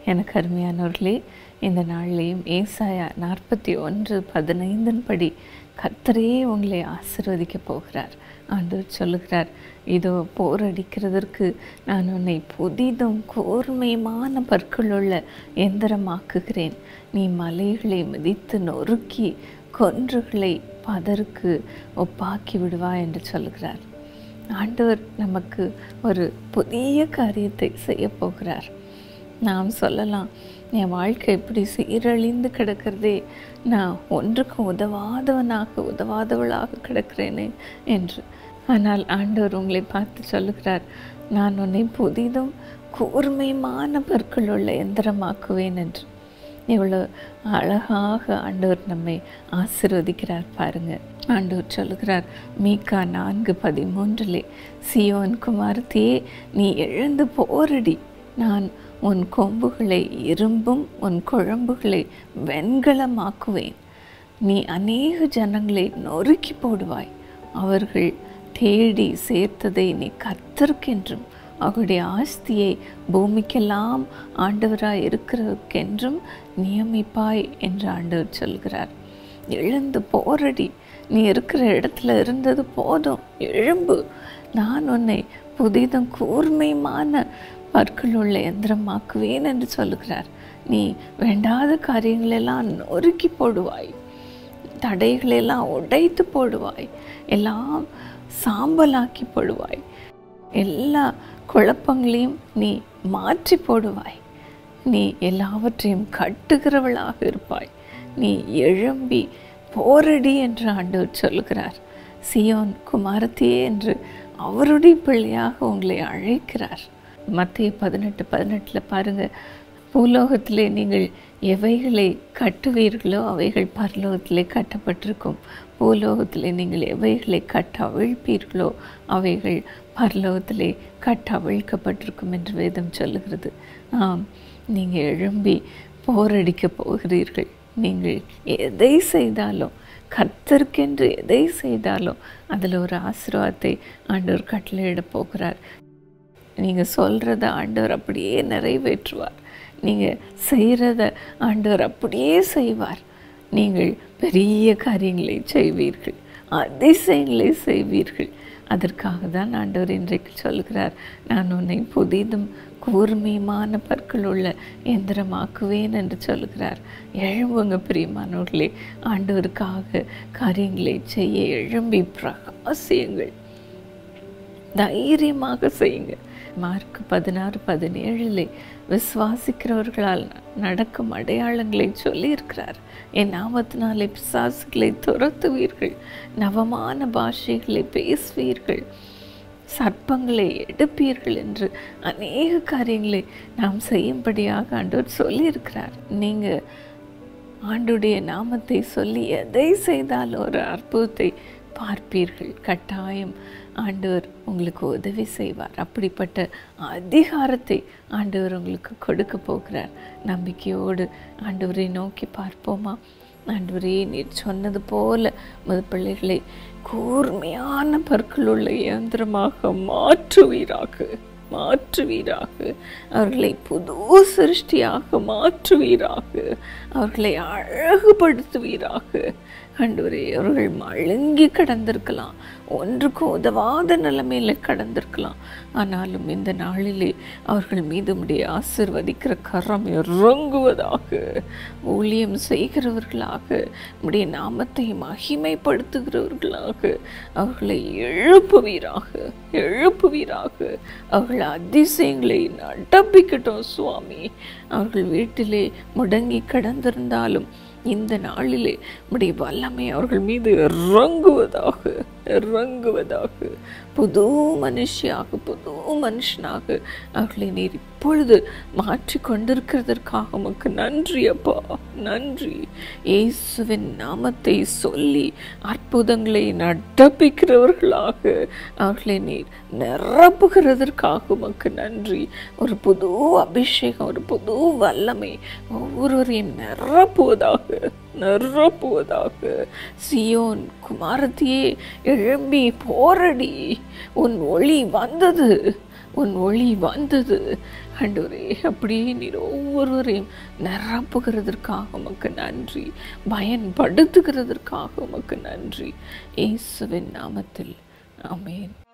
எனக்கு அருமையானவர்களே இந்த நாள்லேயும் ஏசாயா நாற்பத்தி ஒன்று பதினைந்தின் படி கர்த்தரே உங்களை ஆசிர்வதிக்க போகிறார் ஆண்டவர் சொல்லுகிறார் இதோ போரடிக்கிறதற்கு நான் உன்னை புதிதும் கூர்மையுமான பற்களுள்ள எந்திரமாக்குகிறேன் நீ மலைகளை மிதித்து நொறுக்கி கொன்றுகளை பதருக்கு ஒப்பாக்கி விடுவா என்று சொல்கிறார் ஆண்டவர் நமக்கு ஒரு புதிய காரியத்தை செய்ய போகிறார் நாம் சொல்லலாம் என் வாழ்க்கை இப்படி சீரழிந்து கிடக்கிறதே நான் ஒன்றுக்கும் உதவாதவனாக உதவாதவளாக கிடக்கிறேனே என்று ஆனால் ஆண்டவர் உங்களை பார்த்து சொல்லுகிறார் நான் உன்னை புதிதும் கூர்மையான பற்களுள்ள எந்திரமாக்குவேன் என்று எவ்வளோ அழகாக ஆண்டவர் நம்மை ஆசிர்வதிக்கிறார் பாருங்க ஆண்டவர் சொல்லுகிறார் மீகா நான்கு பதிமூன்றிலே சியோன் குமாரத்தையே நீ எழுந்து போரடி நான் உன் கொம்புகளை இரும்பும் உன் குழம்புகளை வெண்கலமாக்குவேன் நீ அநேக ஜனங்களை நொறுக்கி போடுவாய் அவர்கள் தேடி சேர்த்ததை நீ கத்தருக்கென்றும் அவருடைய ஆஸ்தியை பூமிக்கெல்லாம் ஆண்டவராய் இருக்கிறதுக்கென்றும் நியமிப்பாய் என்று ஆண்டவர் சொல்கிறார் எழுந்து போரடி நீ இருக்கிற இடத்துல இருந்தது போதும் எழும்பு நான் உன்னை புதிதும் கூர்மையுமான பற்களுள்ள எந்திரமாக்குவேன் என்று சொல்லுகிறார் நீ வேண்டாத காரியங்களெல்லாம் நொறுக்கி போடுவாய் தடைகளெல்லாம் உடைத்து போடுவாய் எல்லாம் சாம்பலாக்கி போடுவாய் எல்லா குழப்பங்களையும் நீ மாற்றி போடுவாய் நீ எல்லாவற்றையும் கட்டுகிறவளாக இருப்பாய் நீ எழும்பி போரடி என்று ஆண்டவர் சொல்லுகிறார் சியோன் குமாரத்தியே என்று அவருடைய பிள்ளையாக உங்களை அழைக்கிறார் மத்திய பதினெட்டு பதினெட்டில் பாருங்கள் பூலோகத்திலே நீங்கள் எவைகளை கட்டுவீர்களோ அவைகள் பரலோகத்திலே கட்டப்பட்டிருக்கும் பூலோகத்திலே நீங்கள் எவைகளை கட்ட அவிழ்ப்பீர்களோ அவைகள் பரலோகத்திலே கட்ட அவிழ்க்கப்பட்டிருக்கும் என்று வேதம் சொல்லுகிறது ஆம் நீங்கள் எழும்பி போரடிக்க போகிறீர்கள் நீங்கள் எதை செய்தாலும் கர்த்தருக்கென்று எதை செய்தாலும் அதில் ஒரு ஆசீர்வாதத்தை ஆண்டவர் கட்டளையிட போகிறார் நீங்கள் சொல்கிறத ஆண்டவர் அப்படியே நிறைவேற்றுவார் நீங்கள் செய்கிறத ஆண்டவர் அப்படியே செய்வார் நீங்கள் பெரிய காரியங்களை செய்வீர்கள் அதிசயங்களை செய்வீர்கள் அதற்காக தான் ஆண்டவர் இன்றைக்கு சொல்கிறார் நான் உன்னை புதிதும் கூர்மையுமான பற்கள் உள்ள எந்திரமாக்குவேன் என்று சொல்கிறார் எழும்புங்க பிரியமானவர்களே ஆண்டவருக்காக காரியங்களை செய்ய எழும்பி பிரகாசியுங்கள் தைரியமாக செய்யுங்க மார்க் பதினாறு பதினேழில் விசுவாசிக்கிறவர்களால் நடக்கும் அடையாளங்களை சொல்லியிருக்கிறார் என் நாமத்தினாலே பிசாசுகளை துரத்துவீர்கள் நவமான பாஷைகளை பேசுவீர்கள் சர்ப்பங்களை எடுப்பீர்கள் என்று அநேக காரியங்களை நாம் செய்யும்படியாக ஆண்டவர் சொல்லியிருக்கிறார் நீங்கள் ஆண்டுடைய நாமத்தை சொல்லி எதை செய்தாலும் ஒரு அற்புதத்தை பார்ப்பீர்கள் கட்டாயம் ஆண்டவர் உங்களுக்கு உதவி செய்வார் அப்படிப்பட்ட அதிகாரத்தை ஆண்டவர் உங்களுக்கு கொடுக்க போகிறார் நம்பிக்கையோடு ஆண்டவரை நோக்கி பார்ப்போமா ஆண்டவரே நீர் சொன்னது போல முது பிள்ளைகளை கூர்மையான பற்களுள்ள இயந்திரமாக மாற்றுவீராக மாற்றுவீராக அவர்களை புது சிருஷ்டியாக மாற்றுவீராக அவர்களை அழகுபடுத்துவீராக ஆண்டவரே அவர்கள் மழுங்கி கடந்திருக்கலாம் ஒன்றுக்கும் உதவாத நிலைமையில கடந்திருக்கலாம் ஆனாலும் இந்த நாளிலே அவர்கள் மீது உடைய ஆசிர்வதிக்கிற கரம் இறங்குவதாக ஊழியம் செய்கிறவர்களாக உடைய நாமத்தை மகிமைப்படுத்துகிறவர்களாக அவர்களை எழுப்புவீராக எழுப்புவீராக அவர்கள் அதிசயங்களை நடப்பிக்கட்டும் சுவாமி அவர்கள் வீட்டிலே முடங்கி கடந்திருந்தாலும் இந்த நாளிலே உடைய வல்லமை அவர்கள் மீது இறங்குவதாக இறங்குவதாக புது மனுஷியாக புது மனுஷனாக அவர்களை நீர் இப்பொழுது மாற்றி கொண்டிருக்கிறதற்காக உமக்கு நன்றி அப்பா நன்றி இயேசுவின் நாமத்தை சொல்லி அற்புதங்களை நடப்பிக்கிறவர்களாக அவர்களை நீர் நிரப்புகிறதற்காக உமக்கு நன்றி ஒரு புது அபிஷேகம் ஒரு புது வல்லமை ஒவ்வொருவரையும் நிரப்புவதாக நிரப்புவதாக சியோன் குமாரத்தியே எழும்பி போரடி உன் ஒளி வந்தது உன் ஒளி வந்தது ஆண்டவரே அப்படியே நீர் ஒவ்வொருவரையும் நிரப்புகிறதற்காக உமக்கு நன்றி பயன்படுத்துகிறதற்காக உமக்கு நன்றி இயேசுவின் நாமத்தில் ஆமென்